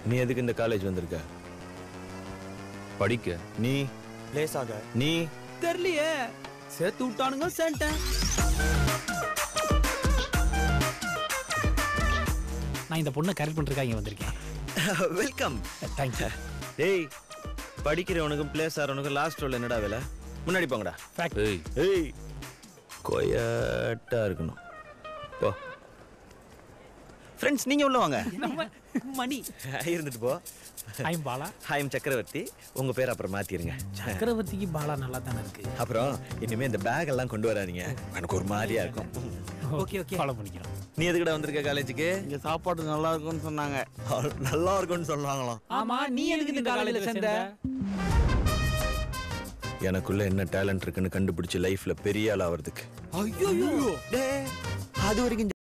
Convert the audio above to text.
நீ எதுக்கு இந்த காலேஜ் வந்திருக்க படிக்க நீ லேஸ் ஆக நீ தெரியலையே சேர்த்து விட்டானுங்க சேன்ட்டேன் நான் இந்த பொண்ணை கரெக்ட் பண்ணுறதுக்காக இங்கே வந்திருக்கேன் வெல்கம் தேங்க்யூ டேய் படிக்கிறவனுக்கும் பிளேஸ் ஆகிறவனுக்கும் லாஸ்ட் ரோல் என்னடா வேலை முன்னாடி போங்கடா ஃபேக்ட் ஏய் ஏய் கொயட்டா இருக்கணும் போ ஃப்ரெண்ட்ஸ் நீங்க உள்ள வாங்க மணி இருந்துட்டு போ ஐம் பாலா ஹாயம் சக்கரவர்த்தி உங்க பேர் அப்புறம் மாத்திருங்க சக்கரவர்த்திக்கு பாலா நல்லா தானே இருக்கு அப்புறம் இனிமே இந்த பேக் எல்லாம் கொண்டு வராதீங்க எனக்கு ஒரு மாதிரியா இருக்கும் ஓகே ஓகே ஃபாலோ பண்ணிக்கிறோம் நீ எதுக்குடா வந்திருக்க காலேஜுக்கு இங்க சாப்பாடு நல்லா இருக்கும்னு சொன்னாங்க நல்லா இருக்கும்னு சொன்னாங்களாம் ஆமா நீ எதுக்கு இந்த காலேஜ்ல சேர்ந்த எனக்குள்ள என்ன டேலண்ட் இருக்குன்னு கண்டுபிடிச்சு லைஃப்ல பெரிய ஆள் ஆவறதுக்கு ஐயோ டேய், அது வரைக்கும்